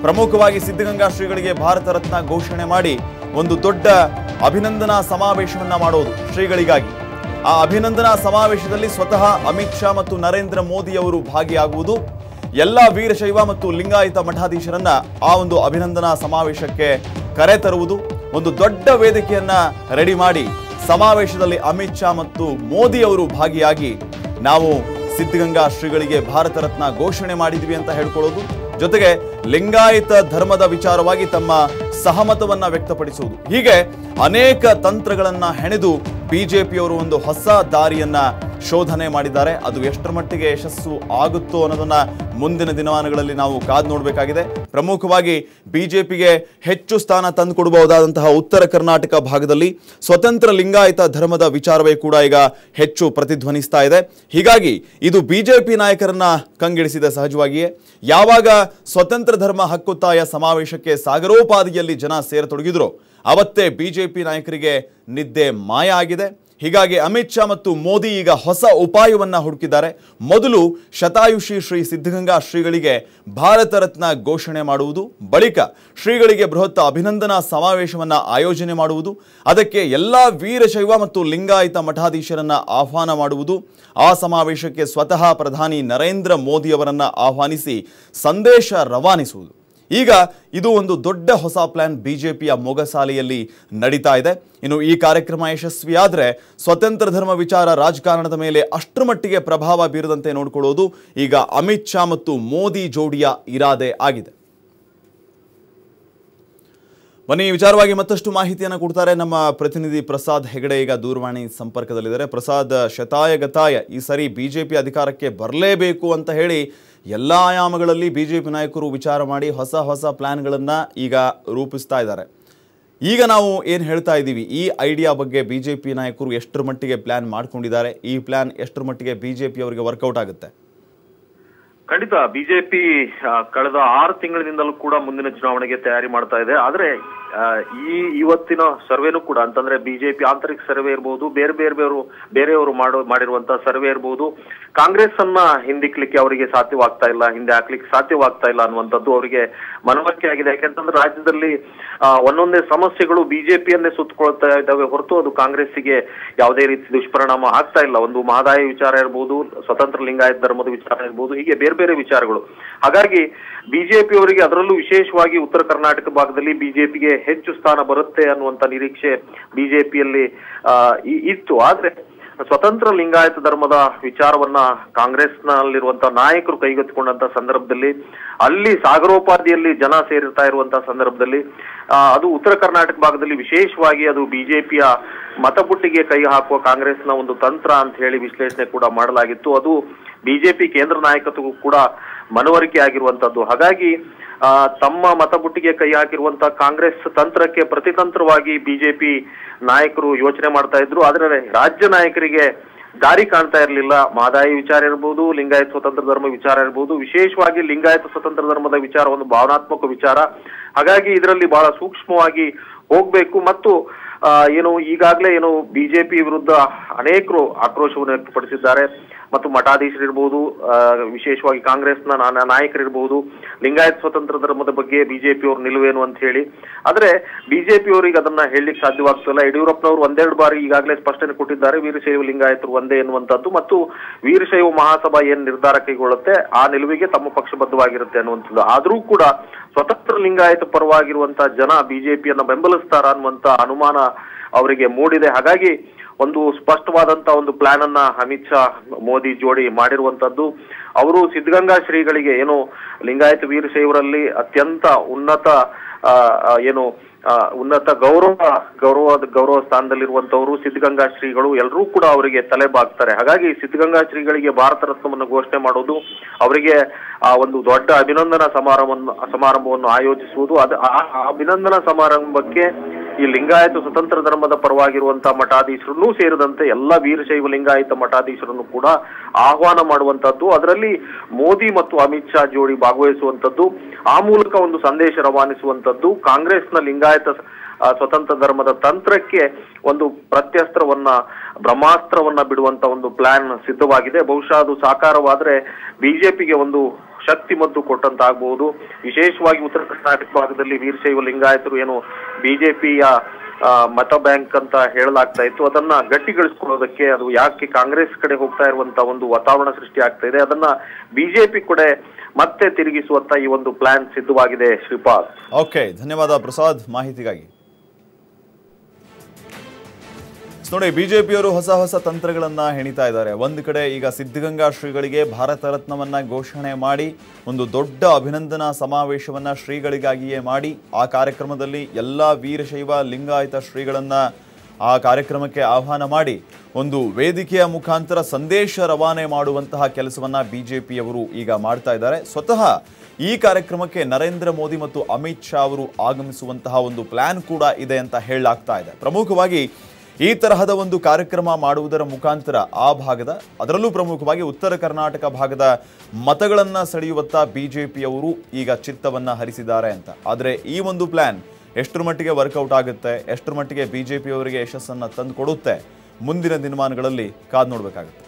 ಪ್ರಮುಖವಾಗಿ ಸಿದ್ಧಗಂಗಾ ಶ್ರೀಗಳಿಗೆ ಭಾರತ ರತ್ನ ಘೋಷಣೆ ಮಾಡಿ ಒಂದು ದೊಡ್ಡ ಅಭಿನಂದನಾ ಸಮಾವೇಶವನ್ನ ಮಾಡೋದು ಶ್ರೀಗಳಿಗಾಗಿ ಆ ಅಭಿನಂದನಾ ಸಮಾವೇಶದಲ್ಲಿ ಸ್ವತಃ ಅಮಿತ್ ಶಾ ಮತ್ತು ನರೇಂದ್ರ ಮೋದಿ ಅವರು ಭಾಗಿಯಾಗುವುದು ಎಲ್ಲ ವೀರಶೈವ ಮತ್ತು ಲಿಂಗಾಯತ ಮಠಾಧೀಶರನ್ನ ಆ ಒಂದು ಅಭಿನಂದನಾ ಸಮಾವೇಶಕ್ಕೆ ಕರೆ ತರುವುದು ಒಂದು ದೊಡ್ಡ ವೇದಿಕೆಯನ್ನ ರೆಡಿ ಮಾಡಿ ಸಮಾವೇಶದಲ್ಲಿ ಅಮಿತ್ ಶಾ ಮತ್ತು ಮೋದಿ ಅವರು ಭಾಗಿಯಾಗಿ ನಾವು ಸಿದ್ಧಗಂಗಾ ಶ್ರೀಗಳಿಗೆ ಭಾರತ ರತ್ನ ಘೋಷಣೆ ಮಾಡಿದ್ವಿ ಅಂತ ಹೇಳ್ಕೊಳ್ಳೋದು ಜೊತೆಗೆ ಲಿಂಗಾಯತ ಧರ್ಮದ ವಿಚಾರವಾಗಿ ತಮ್ಮ ಸಹಮತವನ್ನ ವ್ಯಕ್ತಪಡಿಸುವುದು ಹೀಗೆ ಅನೇಕ ತಂತ್ರಗಳನ್ನ ಹೆಣೆದು ಬಿಜೆಪಿಯವರು ಒಂದು ಹೊಸ ದಾರಿಯನ್ನ ಶೋಧನೆ ಮಾಡಿದ್ದಾರೆ ಅದು ಎಷ್ಟರ ಮಟ್ಟಿಗೆ ಯಶಸ್ಸು ಆಗುತ್ತೋ ಅನ್ನೋದನ್ನ ಮುಂದಿನ ದಿನಮಾನಗಳಲ್ಲಿ ನಾವು ಕಾದು ನೋಡಬೇಕಾಗಿದೆ ಪ್ರಮುಖವಾಗಿ ಬಿಜೆಪಿಗೆ ಹೆಚ್ಚು ಸ್ಥಾನ ತಂದುಕೊಡಬಹುದಾದಂತಹ ಉತ್ತರ ಕರ್ನಾಟಕ ಭಾಗದಲ್ಲಿ ಸ್ವತಂತ್ರ ಲಿಂಗಾಯತ ಧರ್ಮದ ವಿಚಾರವೇ ಕೂಡ ಈಗ ಹೆಚ್ಚು ಪ್ರತಿಧ್ವನಿಸ್ತಾ ಇದೆ ಹೀಗಾಗಿ ಇದು ಬಿಜೆಪಿ ನಾಯಕರನ್ನ ಕಂಗೆಡಿಸಿದೆ ಸಹಜವಾಗಿಯೇ ಯಾವಾಗ ಸ್ವತಂತ್ರ ಧರ್ಮ ಹಕ್ಕೊತ್ತಾಯ ಸಮಾವೇಶಕ್ಕೆ ಸಾಗರೋಪಾದಿಯಲ್ಲಿ ಜನ ಸೇರತೊಡಗಿದ್ರು ಅವತ್ತೇ ಬಿಜೆಪಿ ನಾಯಕರಿಗೆ ನಿದ್ದೆ ಮಾಯ ಆಗಿದೆ ಹೀಗಾಗಿ ಅಮಿತ್ ಶಾ ಮತ್ತು ಮೋದಿ ಈಗ ಹೊಸ ಉಪಾಯವನ್ನ ಹುಡುಕಿದ್ದಾರೆ ಮೊದಲು ಶತಾಯುಷಿ ಶ್ರೀ ಸಿದ್ಧಗಂಗಾ ಶ್ರೀಗಳಿಗೆ ಭಾರತ ರತ್ನ ಘೋಷಣೆ ಮಾಡುವುದು ಬಳಿಕ ಶ್ರೀಗಳಿಗೆ ಬೃಹತ್ ಅಭಿನಂದನಾ ಸಮಾವೇಶವನ್ನ ಆಯೋಜನೆ ಮಾಡುವುದು ಅದಕ್ಕೆ ಎಲ್ಲ ವೀರಶೈವ ಮತ್ತು ಲಿಂಗಾಯತ ಮಠಾಧೀಶರನ್ನ ಆಹ್ವಾನ ಮಾಡುವುದು ಆ ಸಮಾವೇಶಕ್ಕೆ ಸ್ವತಃ ಪ್ರಧಾನಿ ನರೇಂದ್ರ ಮೋದಿ ಅವರನ್ನ ಆಹ್ವಾನಿಸಿ ಸಂದೇಶ ರವಾನಿಸುವುದು ಈಗ ಇದು ಒಂದು ದೊಡ್ಡ ಹೊಸ ಪ್ಲಾನ್ ಬಿಜೆಪಿಯ ಮೊಗಸಾಲೆಯಲ್ಲಿ ನಡೀತಾ ಇದೆ ಇನ್ನು ಈ ಕಾರ್ಯಕ್ರಮ ಯಶಸ್ವಿಯಾದರೆ ಸ್ವತಂತ್ರ ಧರ್ಮ ವಿಚಾರ ರಾಜಕಾರಣದ ಮೇಲೆ ಅಷ್ಟರ ಮಟ್ಟಿಗೆ ಪ್ರಭಾವ ಬೀರದಂತೆ ನೋಡಿಕೊಳ್ಳೋದು ಈಗ ಅಮಿತ್ ಶಾ ಮತ್ತು ಮೋದಿ ಜೋಡಿಯ ಇರಾದೆ ಆಗಿದೆ ಬನ್ನಿ ಈ ವಿಚಾರವಾಗಿ ಮತ್ತಷ್ಟು ಮಾಹಿತಿಯನ್ನು ಕೊಡ್ತಾರೆ ನಮ್ಮ ಪ್ರತಿನಿಧಿ ಪ್ರಸಾದ್ ಹೆಗಡೆ ಈಗ ದೂರವಾಣಿ ಸಂಪರ್ಕದಲ್ಲಿದ್ದಾರೆ ಪ್ರಸಾದ್ ಶತಾಯ ಗತಾಯ ಈ ಸರಿ ಬಿಜೆಪಿ ಅಧಿಕಾರಕ್ಕೆ ಬರಲೇಬೇಕು ಅಂತ ಹೇಳಿ ಎಲ್ಲ ಆಯಾಮಗಳಲ್ಲಿ ಬಿಜೆಪಿ ನಾಯಕರು ವಿಚಾರ ಮಾಡಿ ಹೊಸ ಹೊಸ ಪ್ಲಾನ್ಗಳನ್ನು ಈಗ ರೂಪಿಸ್ತಾ ಇದ್ದಾರೆ ಈಗ ನಾವು ಏನು ಹೇಳ್ತಾ ಇದ್ದೀವಿ ಈ ಐಡಿಯಾ ಬಗ್ಗೆ ಬಿಜೆಪಿ ನಾಯಕರು ಎಷ್ಟರ ಮಟ್ಟಿಗೆ ಪ್ಲಾನ್ ಮಾಡ್ಕೊಂಡಿದ್ದಾರೆ ಈ ಪ್ಲಾನ್ ಎಷ್ಟರ ಮಟ್ಟಿಗೆ ಬಿಜೆಪಿ ಅವರಿಗೆ ವರ್ಕೌಟ್ ಆಗುತ್ತೆ ಖಂಡಿತ ಬಿಜೆಪಿ ಕಳೆದ ಆರು ತಿಂಗಳಿನಿಂದಲೂ ಕೂಡ ಮುಂದಿನ ಚುನಾವಣೆಗೆ ತಯಾರಿ ಮಾಡ್ತಾ ಇದೆ ಆದ್ರೆ ಆ, ಈ ಇವತ್ತಿನ ಸರ್ವೆನೂ ಕೂಡ ಅಂತಂದ್ರೆ ಬಿಜೆಪಿ ಆಂತರಿಕ ಸರ್ವೆ ಇರಬಹುದು ಬೇರೆ ಬೇರೆ ಬೇರೆ ಬೇರೆಯವರು ಮಾಡೋ ಮಾಡಿರುವಂತಹ ಸರ್ವೆ ಇರಬಹುದು ಕಾಂಗ್ರೆಸ್ ಅನ್ನ ಹಿಂದಿಕ್ಲಿಕ್ಕೆ ಅವರಿಗೆ ಸಾಧ್ಯವಾಗ್ತಾ ಇಲ್ಲ ಹಿಂದೆ ಹಾಕ್ಲಿಕ್ಕೆ ಸಾಧ್ಯವಾಗ್ತಾ ಇಲ್ಲ ಅನ್ನುವಂಥದ್ದು ಅವರಿಗೆ ಮನವರಿಕೆ ಆಗಿದೆ ಯಾಕೆಂತಂದ್ರೆ ರಾಜ್ಯದಲ್ಲಿ ಆ, ಒಂದೊಂದೇ ಸಮಸ್ಯೆಗಳು ಬಿಜೆಪಿಯನ್ನೇ ಸುತ್ತಕೊಳ್ತಾ ಇದ್ದಾವೆ ಹೊರತು ಅದು ಕಾಂಗ್ರೆಸ್ಸಿಗೆ ಯಾವುದೇ ರೀತಿ ದುಷ್ಪರಿಣಾಮ ಆಗ್ತಾ ಇಲ್ಲ ಒಂದು ಮಹದಾಯಿ ವಿಚಾರ ಇರಬಹುದು ಸ್ವತಂತ್ರ ಲಿಂಗಾಯತ ಧರ್ಮದ ವಿಚಾರ ಇರಬಹುದು ಹೀಗೆ ಬೇರೆ ಬೇರೆ ವಿಚಾರಗಳು ಹಾಗಾಗಿ ಬಿಜೆಪಿ ಅವರಿಗೆ ಅದರಲ್ಲೂ ವಿಶೇಷವಾಗಿ ಉತ್ತರ ಕರ್ನಾಟಕ ಭಾಗದಲ್ಲಿ ಬಿಜೆಪಿಗೆ ಹೆಚ್ಚು ಸ್ಥಾನ ಬರುತ್ತೆ ಅನ್ನುವಂತ ನಿರೀಕ್ಷೆ ಬಿಜೆಪಿಯಲ್ಲಿ ಇತ್ತು ಆದ್ರೆ ಸ್ವತಂತ್ರ ಲಿಂಗಾಯತ ಧರ್ಮದ ವಿಚಾರವನ್ನ ಕಾಂಗ್ರೆಸ್ನಲ್ಲಿರುವಂತಹ ನಾಯಕರು ಕೈಗೆತ್ತಿಕೊಂಡಂತ ಸಂದರ್ಭದಲ್ಲಿ ಅಲ್ಲಿ ಸಾಗರೋಪಾದಿಯಲ್ಲಿ ಜನ ಸೇರಿರ್ತಾ ಇರುವಂತಹ ಸಂದರ್ಭದಲ್ಲಿ ಆ, ಅದು ಉತ್ತರ ಕರ್ನಾಟಕ ಭಾಗದಲ್ಲಿ ವಿಶೇಷವಾಗಿ ಅದು ಬಿಜೆಪಿಯ ಮತಪುಟ್ಟಿಗೆ ಕೈ ಹಾಕುವ ಕಾಂಗ್ರೆಸ್ನ ಒಂದು ತಂತ್ರ ಅಂತ ಹೇಳಿ ವಿಶ್ಲೇಷಣೆ ಕೂಡ ಮಾಡಲಾಗಿತ್ತು ಅದು ಬಿಜೆಪಿ ಕೇಂದ್ರ ನಾಯಕತ್ವಕ್ಕೂ ಕೂಡ ಮನವರಿಕೆ ಆಗಿರುವಂತದ್ದು ಹಾಗಾಗಿ ಆ, ತಮ್ಮ ಮತಬುಟ್ಟಿಗೆ ಕೈ ಹಾಕಿರುವಂತಹ ಕಾಂಗ್ರೆಸ್ ತಂತ್ರಕ್ಕೆ ಪ್ರತಿತಂತ್ರವಾಗಿ ಬಿಜೆಪಿ ನಾಯಕರು ಯೋಚನೆ ಮಾಡ್ತಾ ಇದ್ರು ಆದ್ರೆ ರಾಜ್ಯ ನಾಯಕರಿಗೆ ದಾರಿ ಕಾಣ್ತಾ ಇರಲಿಲ್ಲ ಮಹದಾಯಿ ವಿಚಾರ ಇರಬಹುದು ಲಿಂಗಾಯತ ಸ್ವತಂತ್ರ ಧರ್ಮ ವಿಚಾರ ಇರಬಹುದು ವಿಶೇಷವಾಗಿ ಲಿಂಗಾಯತ ಸ್ವತಂತ್ರ ಧರ್ಮದ ವಿಚಾರ ಒಂದು ಭಾವನಾತ್ಮಕ ವಿಚಾರ ಹಾಗಾಗಿ ಇದರಲ್ಲಿ ಬಹಳ ಸೂಕ್ಷ್ಮವಾಗಿ ಹೋಗ್ಬೇಕು ಮತ್ತು ಆ, ಏನು ಈಗಾಗಲೇ ಏನು ಬಿಜೆಪಿ ವಿರುದ್ಧ ಅನೇಕರು ಆಕ್ರೋಶವನ್ನು ವ್ಯಕ್ತಪಡಿಸಿದ್ದಾರೆ ಮತ್ತು ಮಠಾಧೀಶರಿರ್ಬೋದು ಆ, ವಿಶೇಷವಾಗಿ ಕಾಂಗ್ರೆಸ್ನ ನಾ- ನಾಯಕರಿರ್ಬೋದು ಲಿಂಗಾಯತ ಸ್ವತಂತ್ರ ಧರ್ಮದ ಬಗ್ಗೆ ಬಿಜೆಪಿ ಅವ್ರ ನಿಲುವೇನು ಅಂತ ಹೇಳಿ ಆದ್ರೆ ಬಿಜೆಪಿ ಅವರಿಗೆ ಅದನ್ನ ಹೇಳಲಿಕ್ಕೆ ಸಾಧ್ಯವಾಗ್ತಿಲ್ಲ ಯಡಿಯೂರಪ್ಪನವರು ಒಂದೆರಡು ಬಾರಿ ಈಗಾಗಲೇ ಸ್ಪಷ್ಟನೆ ಕೊಟ್ಟಿದ್ದಾರೆ ವೀರಶೈವ ಲಿಂಗಾಯತರು ಒಂದೇ ಎನ್ನುವಂತದ್ದು ಮತ್ತು ವೀರಶೈವ ಮಹಾಸಭಾ ಏನ್ ನಿರ್ಧಾರ ಕೈಗೊಳ್ಳುತ್ತೆ ಆ ನಿಲುವಿಗೆ ತಮ್ಮ ಪಕ್ಷಬದ್ಧವಾಗಿರುತ್ತೆ ಅನ್ನುವಂಥದ್ದು ಆದ್ರೂ ಕೂಡ ಸ್ವತಂತ್ರ ಲಿಂಗಾಯತ ಪರವಾಗಿರುವಂತಹ ಜನ ಬಿಜೆಪಿಯನ್ನ ಬೆಂಬಲಿಸ್ತಾರ ಅನ್ನುವಂತ ಅನುಮಾನ ಅವರಿಗೆ ಮೂಡಿದೆ ಹಾಗಾಗಿ ಒಂದು ಸ್ಪಷ್ಟವಾದಂತ ಒಂದು ಪ್ಲಾನ್ ಅನ್ನ ಅಮಿತ್ ಶಾ ಮೋದಿ ಜೋಡಿ ಮಾಡಿರುವಂತದ್ದು ಅವರು ಸಿದ್ಧಗಂಗಾ ಶ್ರೀಗಳಿಗೆ ಏನು ಲಿಂಗಾಯತ ವೀರಶೈವರಲ್ಲಿ ಅತ್ಯಂತ ಉನ್ನತ ಆ, ಆ, ಏನು ಆ, ಉನ್ನತ ಗೌರವ ಗೌರವ ಗೌರವ ಸ್ಥಾನದಲ್ಲಿರುವಂತವರು ಸಿದ್ಧಗಂಗಾ ಶ್ರೀಗಳು ಎಲ್ಲರೂ ಕೂಡ ಅವರಿಗೆ ತಲೆ ಬಾಗ್ತಾರೆ ಹಾಗಾಗಿ ಸಿದ್ಧಗಂಗಾ ಶ್ರೀಗಳಿಗೆ ಭಾರತ ರತ್ನವನ್ನು ಘೋಷಣೆ ಮಾಡೋದು ಅವರಿಗೆ ಆ ಒಂದು ದೊಡ್ಡ ಅಭಿನಂದನಾ ಸಮಾರಂಭವನ್ನು ಸಮಾರಂಭವನ್ನು ಆಯೋಜಿಸುವುದು ಅದು ಆ ಆ ಅಭಿನಂದನಾ ಸಮಾರಂಭಕ್ಕೆ ಈ ಲಿಂಗಾಯತ ಸ್ವತಂತ್ರ ಧರ್ಮದ ಪರವಾಗಿರುವಂತಹ ಮಠಾಧೀಶರನ್ನೂ ಸೇರಿದಂತೆ ಎಲ್ಲ ವೀರಶೈವ ಲಿಂಗಾಯತ ಮಠಾಧೀಶರನ್ನು ಕೂಡ ಆಹ್ವಾನ ಮಾಡುವಂತದ್ದು ಅದರಲ್ಲಿ ಮೋದಿ ಮತ್ತು ಅಮಿತ್ ಶಾ ಜೋಡಿ ಭಾಗವಹಿಸುವಂತದ್ದು ಆ ಮೂಲಕ ಒಂದು ಸಂದೇಶ ರವಾನಿಸುವಂತದ್ದು ಕಾಂಗ್ರೆಸ್ನ ಲಿಂಗಾಯತ ಆ, ಸ್ವತಂತ್ರ ಧರ್ಮದ ತಂತ್ರಕ್ಕೆ ಒಂದು ಪ್ರತ್ಯಸ್ತ್ರವನ್ನ ಬ್ರಹ್ಮಾಸ್ತ್ರವನ್ನ ಬಿಡುವಂತ ಒಂದು ಪ್ಲಾನ್ ಸಿದ್ಧವಾಗಿದೆ ಬಹುಶಃ ಅದು ಸಾಕಾರವಾದ್ರೆ ಬಿಜೆಪಿಗೆ ಒಂದು ಶಕ್ತಿ ಮದ್ದು ಕೊಟ್ಟಂತಾಗಬಹುದು ವಿಶೇಷವಾಗಿ ಉತ್ತರ ಕರ್ನಾಟಕ ಭಾಗದಲ್ಲಿ ವೀರಶೈವ ಲಿಂಗಾಯತರು ಏನು ಬಿಜೆಪಿಯ ಮತ ಬ್ಯಾಂಕ್ ಅಂತ ಹೇಳಲಾಗ್ತಾ ಇತ್ತು ಅದನ್ನ ಗಟ್ಟಿಗೊಳಿಸ್ಕೊಳ್ಳೋದಕ್ಕೆ ಅದು ಯಾಕೆ ಕಾಂಗ್ರೆಸ್ ಕಡೆ ಹೋಗ್ತಾ ಇರುವಂತ ಒಂದು ವಾತಾವರಣ ಸೃಷ್ಟಿ ಆಗ್ತಾ ಇದೆ ಅದನ್ನ ಬಿಜೆಪಿ ಕಡೆ ಮತ್ತೆ ತಿರುಗಿಸುವಂತ ಈ ಒಂದು ಪ್ಲಾನ್ ಸಿದ್ಧವಾಗಿದೆ ಶ್ರೀಪಾದ್ ಓಕೆ ಧನ್ಯವಾದ ಪ್ರಸಾದ್ ಮಾಹಿತಿಗಾಗಿ ನೋಡಿ ಬಿಜೆಪಿಯವರು ಹೊಸ ಹೊಸ ತಂತ್ರಗಳನ್ನ ಹೆಣಿತಾ ಇದ್ದಾರೆ ಒಂದು ಕಡೆ ಈಗ ಸಿದ್ಧಗಂಗಾ ಶ್ರೀಗಳಿಗೆ ಭಾರತ ರತ್ನವನ್ನ ಘೋಷಣೆ ಮಾಡಿ ಒಂದು ದೊಡ್ಡ ಅಭಿನಂದನಾ ಸಮಾವೇಶವನ್ನ ಶ್ರೀಗಳಿಗಾಗಿಯೇ ಮಾಡಿ ಆ ಕಾರ್ಯಕ್ರಮದಲ್ಲಿ ಎಲ್ಲ ವೀರಶೈವ ಲಿಂಗಾಯತ ಶ್ರೀಗಳನ್ನ ಆ ಕಾರ್ಯಕ್ರಮಕ್ಕೆ ಆಹ್ವಾನ ಮಾಡಿ ಒಂದು ವೇದಿಕೆಯ ಮುಖಾಂತರ ಸಂದೇಶ ರವಾನೆ ಮಾಡುವಂತಹ ಕೆಲಸವನ್ನ ಬಿಜೆಪಿಯವರು ಈಗ ಮಾಡ್ತಾ ಇದ್ದಾರೆ ಸ್ವತಃ ಈ ಕಾರ್ಯಕ್ರಮಕ್ಕೆ ನರೇಂದ್ರ ಮೋದಿ ಮತ್ತು ಅಮಿತ್ ಶಾ ಅವರು ಆಗಮಿಸುವಂತಹ ಒಂದು ಪ್ಲಾನ್ ಕೂಡ ಇದೆ ಅಂತ ಹೇಳಲಾಗ್ತಾ ಇದೆ ಪ್ರಮುಖವಾಗಿ ಈ ತರಹದ ಒಂದು ಕಾರ್ಯಕ್ರಮ ಮಾಡುವುದರ ಮುಖಾಂತರ ಆ ಭಾಗದ ಅದರಲ್ಲೂ ಪ್ರಮುಖವಾಗಿ ಉತ್ತರ ಕರ್ನಾಟಕ ಭಾಗದ ಮತಗಳನ್ನ ಸೆಳೆಯುವತ್ತ ಬಿಜೆಪಿಯವರು ಈಗ ಚಿತ್ತವನ್ನ ಹರಿಸಿದ್ದಾರೆ ಅಂತ ಆದರೆ ಈ ಒಂದು ಪ್ಲಾನ್ ಎಷ್ಟರ ಮಟ್ಟಿಗೆ ವರ್ಕೌಟ್ ಆಗುತ್ತೆ ಎಷ್ಟರ ಮಟ್ಟಿಗೆ ಬಿಜೆಪಿಯವರಿಗೆ ಯಶಸ್ಸನ್ನ ತಂದು ಕೊಡುತ್ತೆ ಮುಂದಿನ ದಿನಮಾನಗಳಲ್ಲಿ ಕಾದು ನೋಡಬೇಕಾಗುತ್ತೆ